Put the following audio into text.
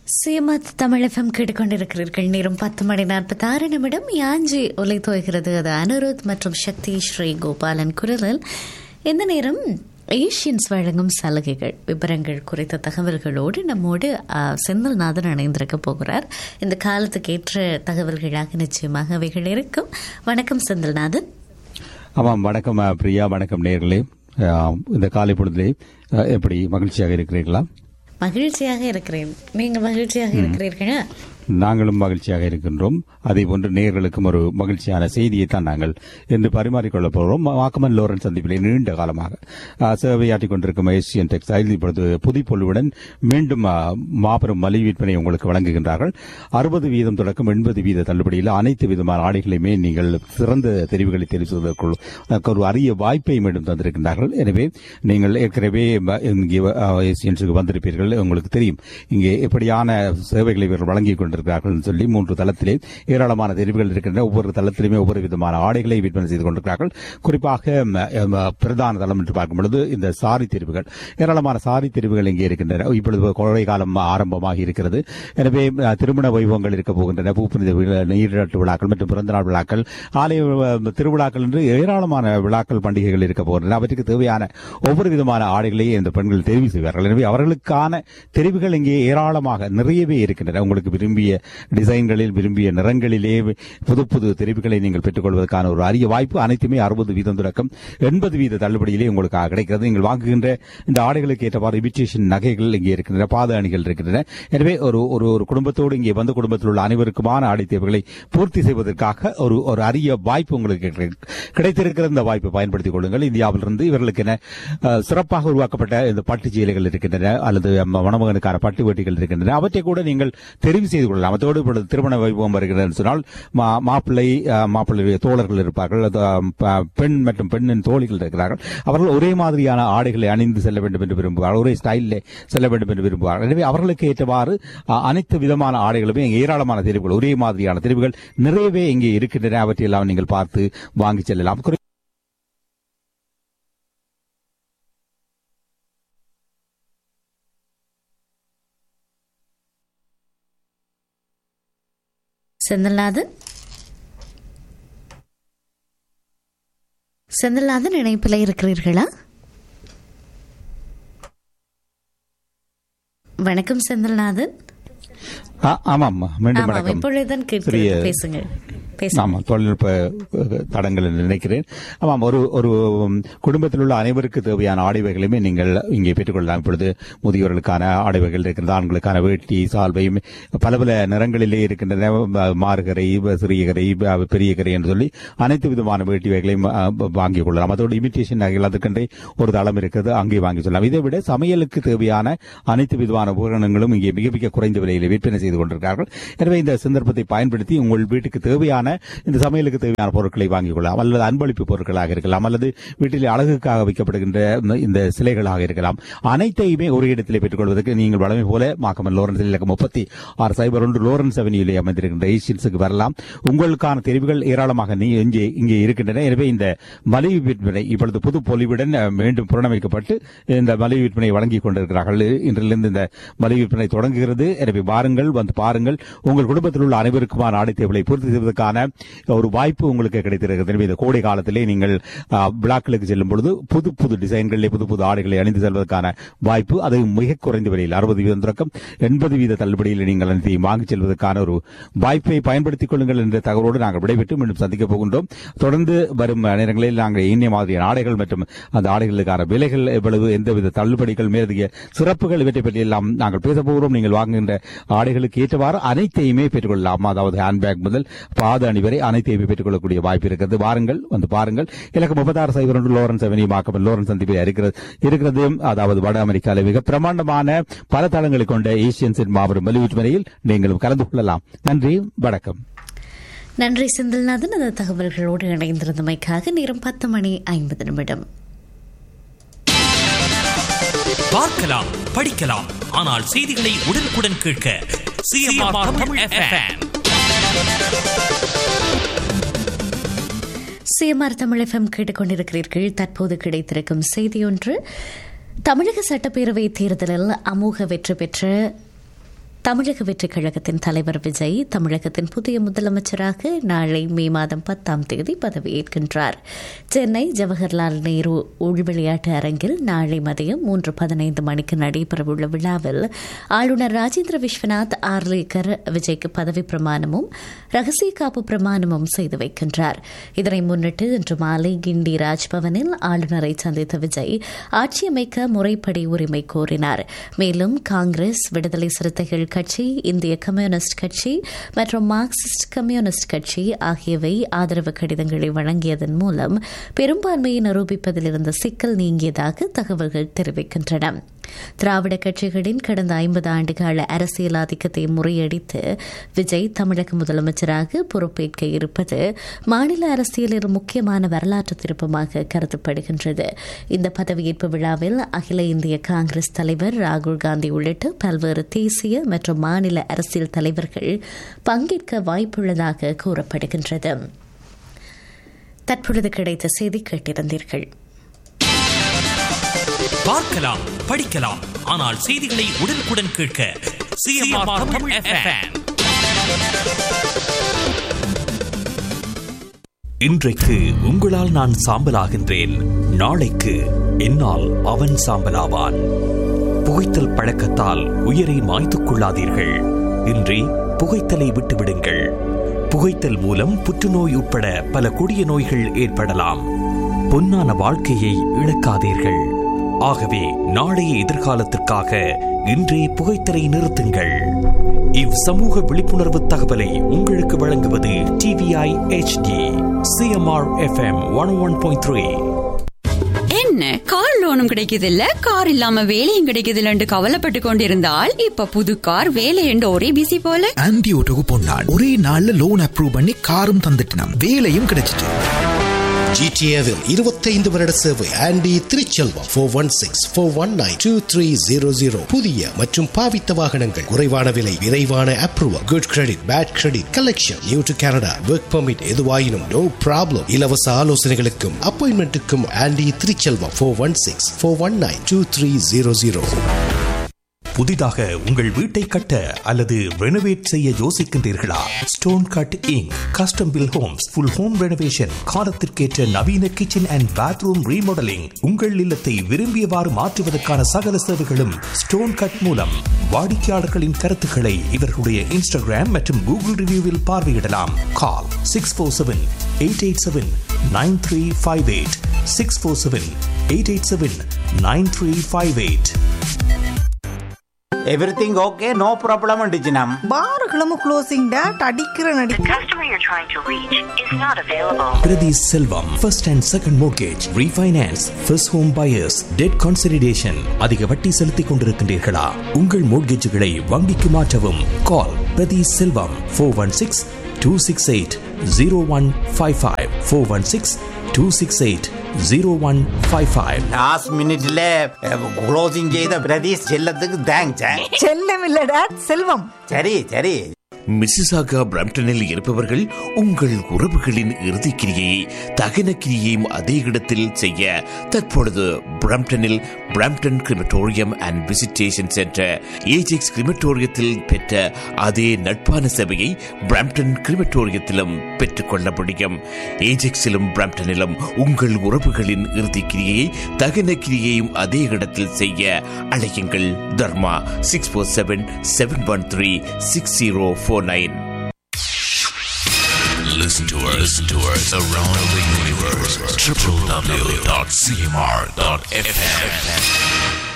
சீமத் தமிழகம் கேட்டுக்கொண்டிருக்கிறீர்கள் நேரம் பத்து மணி நாற்பத்தி ஆறு நிமிடம் யாஞ்சி ஒலை தோய்கிறது அது அனுருத் மற்றும் சக்தி ஸ்ரீ கோபாலன் குரலில் இந்த நேரம் ஏஷியன்ஸ் வழங்கும் சலுகைகள் விவரங்கள் குறித்த தகவல்களோடு நம்மோடு ஆ, செந்தில்நாதன் இணைந்திருக்க போகிறார் இந்த காலத்துக்கு ஏற்ற தகவல்களாக நிச்சயமாக அவைகள் இருக்கும் வணக்கம் செந்தில்நாதன் ஆமாம் வணக்கம் அஹ், பிரியா வணக்கம் நேர்களே இந்த காலை பொழுதிலே அஹ், எப்படி மகிழ்ச்சியாக இருக்கிறீர்களா மகிழ்ச்சியாக இருக்கிறேன் நீங்கள் மகிழ்ச்சியாக இருக்கிறீர்களா நாங்களும் மகிழ்ச்சியாக இருக்கின்றோம் அதே போன்று நேர்களுக்கும் ஒரு மகிழ்ச்சியான செய்தியை தான் நாங்கள் இன்று பரிமாறிக்கொள்ளப் போகிறோம் வாக்கமன் லோரன் சந்திப்பிலே நீண்ட காலமாக அஹ், சேவையாற்றிக் கொண்டிருக்கும் ஏசியன் டெக்ஸ்டைல் இப்பொழுது புதுப்பொலிவுடன் மீண்டும் அஹ், மாபெரும் மலிவு விற்பனை உங்களுக்கு வழங்குகின்றார்கள் அறுபது வீதம் தொடக்கம் எண்பது வீத தள்ளுபடியில் அனைத்து விதமான ஆடைகளையுமே நீங்கள் சிறந்த தெரிவுகளை தெரிவு செய்வதற்குள் அதற்கு ஒரு அரிய வாய்ப்பை மீண்டும் தந்திருக்கின்றார்கள் எனவே நீங்கள் ஏற்கனவே ம- இங்கே அஹ், ஏசியன்ஸுக்கு வந்திருப்பீர்கள் உங்களுக்கு தெரியும் இங்கே எப்படியான சேவைகளை இவர்கள் வழங்கிக் கொண்டிருக்கிறார்கள் என்று சொல்லி மூன்று தளத்திலே ஏராளமான தெரிவுகள் இருக்கின்றன ஒவ்வொரு தளத்திலுமே ஒவ்வொரு விதமான ஆடைகளை விற்பனை செய்து கொண்டிருக்கிறார்கள் குறிப்பாக ம, ம, பிரதான தளம் என்று பார்க்கும் பொழுது இந்த சாரி தெரிவுகள் ஏராளமான சாரி தெரிவுகள் இங்கே இருக்கின்றன இப்பொழுது கோடை காலம் ஆரம்பமாகி இருக்கிறது எனவே அ, திருமண வைபவங்கள் இருக்க போகின்றன பூப்புனித விழா, நீராட்டு விழாக்கள் மற்றும் பிறந்தநாள் விழாக்கள் ஆலய அ, திருவிழாக்கள் என்று ஏராளமான விழாக்கள் பண்டிகைகள் இருக்க போகின்றன அவற்றுக்கு தேவையான ஒவ்வொரு விதமான ஆடைகளையும் இந்த பெண்கள் தெரிவு செய்வார்கள் எனவே அவர்களுக்கான தெரிவுகள் இங்கே ஏராளமாக நிறையவே இருக்கின்றன உங்களுக்கு விரும்பிய டிசைன்களில் விரும்பிய நிறங்களிலே புது புது தெரிவுகளை நீங்கள் பெற்றுக்கொள்வதற்கான ஒரு அரிய வாய்ப்பு அனைத்துமே அறுபது வீதம் தொடக்கம் எண்பது வீத தள்ளுபடியிலே உங்களுக்கு கிடைக்கிறது நீங்கள் வாங்குகின்ற இந்த ஆடைகளுக்கு ஏற்றவாறு இமிட்டேஷன் நகைகள் இங்கே இருக்கின்றன பாத அணிகள் இருக்கின்றன எனவே ஒரு ஒரு ஒரு குடும்பத்தோடு இங்கே வந்த குடும்பத்தில் உள்ள அனைவருக்குமான ஆடை தேவைகளை பூர்த்தி செய்வதற்காக ஒரு ஒரு அரிய வாய்ப்பு உங்களுக்கு கிடை- கிடைத்திருக்கிற இந்த வாய்ப்பை பயன்படுத்திக் கொள்ளுங்கள் இந்தியாவிலிருந்து இவர்களுக்கு என அஹ், சிறப்பாக உருவாக்கப்பட்ட இந்த பட்டு சீலைகள் இருக்கின்றன அல்லது ம- மணமகனுக்கான பட்டு வேட்டிகள் இருக்கின்றன அவற்றை கூட நீங்கள் தெரிவு செய்து கொள்ளலாம் அதோடு இப்பொழுது திருமண வைபவம் வருகிறது என்று சொன்னால் மா- மாப்பிள்ளை அஹ், மாப்பிள்ளையுடைய தோழர்கள் இருப்பார்கள் அது, அஹ், ப- பெண் மற்றும் பெண்ணின் தோழிகள் இருக்கிறார்கள் அவர்கள் ஒரே மாதிரியான ஆடைகளை அணிந்து செல்ல வேண்டும் என்று விரும்புவார்கள் ஒரே ஸ்டைலில் செல்ல வேண்டும் என்று விரும்புவார்கள் எனவே அவர்களுக்கு ஏற்றவாறு அஹ், அனைத்து விதமான ஆடைகளுமே இங்கே ஏராளமான தெரிவுகள் ஒரே மாதிரியான தெரிவுகள் நிறையவே இங்கே இருக்கின்றன அவற்றையெல்லாம் நீங்கள் பார்த்து வாங்கி செல்லலாம் குறி- செந்தில்நாதன் செந்தில்நாதன் இணைப்பில் இருக்கிறீர்களா வணக்கம் செந்தில்நாதன் ஆ, ஆமாம் மீண்டும் ஆமாம் வணக்கம் இப்பொழுதுதான் கேட்கிறது சிறிய- பேசுங்கள் பேசுங்கள் ஆமாம் தொழில்நுட்ப அஹ், தடங்கள் என்று நினைக்கிறேன் ஆமாம் ஒரு ஒரு உம், குடும்பத்தில் உள்ள அனைவருக்கு தேவையான ஆடைவைகளையுமே நீங்கள் இங்கே பெற்றுக்கொள்ளலாம் இப்பொழுது முதியோர்களுக்கான ஆடைவைகள் இருக்கின்றது ஆண்களுக்கான வேட்டி சால்வையும் பல பல நிறங்களிலே இருக்கின்றன ம- மாறுகரை சிறிய கரை ப- பெரிய கரை என்று சொல்லி அனைத்து விதமான வேட்டி வகைகளையும் அஹ், வாங்கிக் கொள்ளலாம் அதோடு இமிட்டேஷன் நகைகள் அதற்கென்றே ஒரு தளம் இருக்கிறது அங்கே வாங்கி சொல்லலாம் இதை விட சமையலுக்கு தேவையான அனைத்து விதமான உபகரணங்களும் இங்கே மிக மிக குறைந்த விலையில் விற்பனை செய்து கொண்டிருக்கிறார்கள் எனவே இந்த சந்தர்ப்பத்தை பயன்படுத்தி உங்கள் வீட்டுக்கு தேவையான இந்த சமையலுக்கு தேவையான பொருட்களை வாங்கிக் கொள்ளலாம் அல்லது அன்பளிப்பு பொருட்களாக இருக்கலாம் அல்லது வீட்டில் அழகுக்காக வைக்கப்படுகின்ற இந்த- இந்த சிலைகளாக இருக்கலாம் அனைத்தையுமே ஒரு இடத்திலே பெற்றுக்கொள்வதற்கு நீங்கள் வழமை போல மாக்கமன் லோரன்ஸ் இலக்கம் முப்பத்தி ஆறு சைபர் ஒன்று லோரன்ஸ் அவென்யூலே அமைந்திருக்கின்ற ஏஷியன்ஸுக்கு வரலாம் உங்களுக்கான தெரிவுகள் ஏராளமாக நீ- இங்கே இங்கே இருக்கின்றன எனவே இந்த மலிவு விற்பனை இப்பொழுது புது பொலிவுடன் அஹ், மீண்டும் புறணமைக்கப்பட்டு இந்த மலிவு விற்பனை வழங்கிக் கொண்டிருக்கிறார்கள் இன்றிலிருந்து இந்த மலிவு விற்பனை தொடங்குகிறது எனவே வாருங்கள் வந்து பாருங்கள் உங்கள் குடும்பத்தில் உள்ள அனைவருக்குமான ஆடை தேவையை பூர்த்தி செய்வதற்கான ஒரு வாய்ப்பு உங்களுக்கு கிடைத்திருக்கிறது எனவே இந்த கோடை காலத்திலே நீங்கள் அஹ், விழாக்களுக்கு செல்லும் பொழுது புது புது டிசைன்களிலே புது புது ஆடைகளை அணிந்து செல்வதற்கான வாய்ப்பு அது மிக குறைந்த விலையில் அறுபது வீதம் தொடக்கம் எண்பது வீத தள்ளுபடியில் நீங்கள் அனைத்தையும் வாங்கிச் செல்வதற்கான ஒரு வாய்ப்பை பயன்படுத்திக் கொள்ளுங்கள் என்ற தகவலோடு நாங்கள் விடைபெற்று மீண்டும் சந்திக்கப் போகின்றோம் தொடர்ந்து வரும் நேரங்களில் நாங்கள் இன்னிய மாதிரியான ஆடைகள் மற்றும் அந்த ஆடைகளுக்கான விலைகள் எவ்வளவு எந்தவித தள்ளுபடிகள் மேலதிக சிறப்புகள் இவற்றை பற்றி எல்லாம் நாங்கள் பேச போகிறோம் நீங்கள் வாங்குகின்ற ஆடைகளுக்கு ஏற்றவாறு அனைத்தையுமே பெற்றுக்கொள்ளலாம் அதாவது ஹேண்ட்பேக் முதல் பாத அணி வரை அனைத்தையுமே பெற்றுக்கொள்ளக்கூடிய வாய்ப்பு இருக்கிறது வாருங்கள் வந்து பாருங்கள் இலக்கு முப்பத்தாறு சைபர் ஒன்று லோரன்ஸ் அவென்யூ மாக்கப்பல் லோரன்ஸ் சந்திப்பில் இருக்கிறது இருக்கிறது அதாவது வட அமெரிக்காவில் மிக பிரமாண்டமான பல தளங்களை கொண்ட ஏசியன்ஸின் மாபெரும் வலியுறுத்துறையில் நீங்களும் கலந்து கொள்ளலாம் நன்றி வணக்கம் நன்றி செந்தில்நாதன் அந்த தகவல்களோடு இணைந்திருந்தமைக்காக நேரம் பத்து மணி ஐம்பது நிமிடம் பார்க்கலாம் படிக்கலாம் ஆனால் செய்திகளை உடனுக்குடன் கேட்க CMR Tamil FM CMR Tamil FM கேட்டுக்கொண்டிருக்கிறீர்கள் தற்போது கிடைத்திருக்கும் செய்தி ஒன்று தமிழக சட்டப்பேரவை தேர்தலில் அமோக வெற்றி பெற்ற தமிழக வெற்றிக் கழகத்தின் தலைவர் விஜய் தமிழகத்தின் புதிய முதலமைச்சராக நாளை மே மாதம் பத்தாம் தேதி பதவியேற்கின்றார் சென்னை ஜவஹர்லால் நேரு உள் விளையாட்டு அரங்கில் நாளை மதியம் மூன்று பதினைந்து மணிக்கு நடைபெறவுள்ள விழாவில் ஆளுநர் ராஜேந்திர விஸ்வநாத் ஆர்லேக்கர் விஜய்க்கு பதவி பிரமாணமும் ரகசிய காப்பு பிரமாணமும் செய்து வைக்கின்றார் இதனை முன்னிட்டு இன்று மாலை கிண்டி ராஜ்பவனில் ஆளுநரை சந்தித்த விஜய் ஆட்சியமைக்க முறைப்படி உரிமை கோரினார் மேலும் காங்கிரஸ் விடுதலை சிறுத்தைகள் கட்சி இந்திய கம்யூனிஸ்ட் கட்சி மற்றும் மார்க்சிஸ்ட் கம்யூனிஸ்ட் கட்சி ஆகியவை ஆதரவு கடிதங்களை வழங்கியதன் மூலம் பெரும்பான்மையை நிரூபிப்பதில் இருந்த சிக்கல் நீங்கியதாக தகவல்கள் தெரிவிக்கின்றன திராவிட கட்சிகளின் கடந்த ஐம்பது ஆண்டுகால அரசியல் ஆதிக்கத்தை முறியடித்து விஜய் தமிழக முதலமைச்சராக பொறுப்பேற்க இருப்பது மாநில அரசியலில் முக்கியமான வரலாற்று திருப்பமாக கருதப்படுகின்றது இந்த பதவியேற்பு விழாவில் அகில இந்திய காங்கிரஸ் தலைவர் ராகுல் காந்தி உள்ளிட்ட பல்வேறு தேசிய மற்றும் மாநில அரசியல் தலைவர்கள் பங்கேற்க வாய்ப்புள்ளதாக கூறப்படுகின்றது தற்பொழுது கிடைத்த செய்தி கேட்டிருந்தீர்கள் பார்க்கலாம் படிக்கலாம் ஆனால் செய்திகளை உடனுக்குடன் கேட்க சிஎம்ஆர் தமிழ் எஃப்எம் இன்றைக்கு உங்களால் நான் சாம்பலாகின்றேன் நாளைக்கு என்னால் அவன் சாம்பலாவான் புகைத்தல் பழக்கத்தால் உயிரை மாய்த்துக் கொள்ளாதீர்கள் இன்றி புகைத்தலை விட்டுவிடுங்கள் புகைத்தல் மூலம் புற்றுநோய் உட்பட பல கொடிய நோய்கள் ஏற்படலாம் பொன்னான வாழ்க்கையை இழக்காதீர்கள் ஆகவே நாளைய எதிர்காலத்திற்காக இன்றே புகைத்தலை நிறுத்துங்கள் இவ் சமூக விழிப்புணர்வு தகவலை உங்களுக்கு வழங்குவது TVI HD CMR FM one one point three என்ன கார் லோனும் கிடைக்குது இல்ல கார் இல்லாம வேலையும் கிடைக்குது இல்லன்னு கவலைப்பட்டு கொண்டிருந்தால் இப்ப புது கார் வேலை என்று ஒரே பிசி போல ஆன்டி ஓட்டோக்கு பொன்னாள் ஒரே நாள்ல லோன் அப்ரூவ் பண்ணி காரும் தந்துட்டினாம் வேலையும் கிடைச்சிட்டு ஜிடிஏவில் இருபத்தைந்து வருட சேவை Andy Thiruchelvam four one six four one nine two three zero zero புதிய மற்றும் பாவித்த வாகனங்கள் குறைவான விலை விரைவான approval good credit bad credit collection new to Canada work permit எதுவாயினும் நோ ப்ராப்ளம் இலவச ஆலோசனைகளுக்கும் அப்பாயின்மெண்ட்டுக்கும் Andy Thiruchelvam four one six four one nine two three zero zero புதிதாக உங்கள் வீட்டை கட்ட அல்லது ரெனோவேட் செய்ய யோசிக்கின்றீர்களா stone cut Inc custom build homes full home renovation காலத்திற்கேற்ற நவீன கிச்சன் அண்ட் பாத்ரூம் ரீமாடலிங் உங்கள் இல்லத்தை விரும்பியவாறு மாற்றுவதற்கான சகல சேவைகளும் ஸ்டோன் கட் மூலம் வாடிக்கையாளர்களின் கருத்துக்களை இவர்களுடைய இன்ஸ்டாகிராம் மற்றும் கூகுள் ரிவ்யூவில் பார்வையிடலாம் call six four seven eight eight seven nine three five eight six four seven eight eight seven nine three five eight everything okay no problem அண்டிச்சினம் பாருகளும் க்ளோசிங் டேட் அடிக்கிற நடி The customer you're trying to reach is not available. Priti Selvam, first and second mortgage, refinance, first home buyers, debt consolidation. அதிக வட்டி செலுத்திக் கொண்டிருக்கின்றீர்களா உங்கள் மோட்கேஜுகளை வங்கிக்கு மாற்றவும் call Prathi Selvam four one six two six eight zero one five five four one six two six eight zero one five five last மினிட்ல closing செய்த பிரதீஷ் செல்லத்துக்கு thanks செல்லம் இல்ல டேட் செல்வம் சரி சரி மிசிசாகா பிரம்டனில் இருப்பவர்கள் உங்கள் உறவுகளின் இறுதிக்கிரியை தகன கிரியையும் அதே இடத்தில் செய்ய தற்பொழுது பிரம்டனில் Brampton crematorium and visitation centre Ajax கிரிமட்டோரியத்தில் பெற்ற அதே நட்பான சேவையை பிரம்டன் கிரிமட்டோரியத்திலும் பெற்றுக்கொள்ள முடியும் ஏஜெக்ஸிலும் பிரம்டனிலும் உங்கள் உறவுகளின் இறுதிக்கிரியை தகன கிரியையும் அதே இடத்தில் செய்ய அழையுங்கள் Dharma six four seven seven one three six zero four nine Listen to us, listen to us around the universe. www.cmr.fm.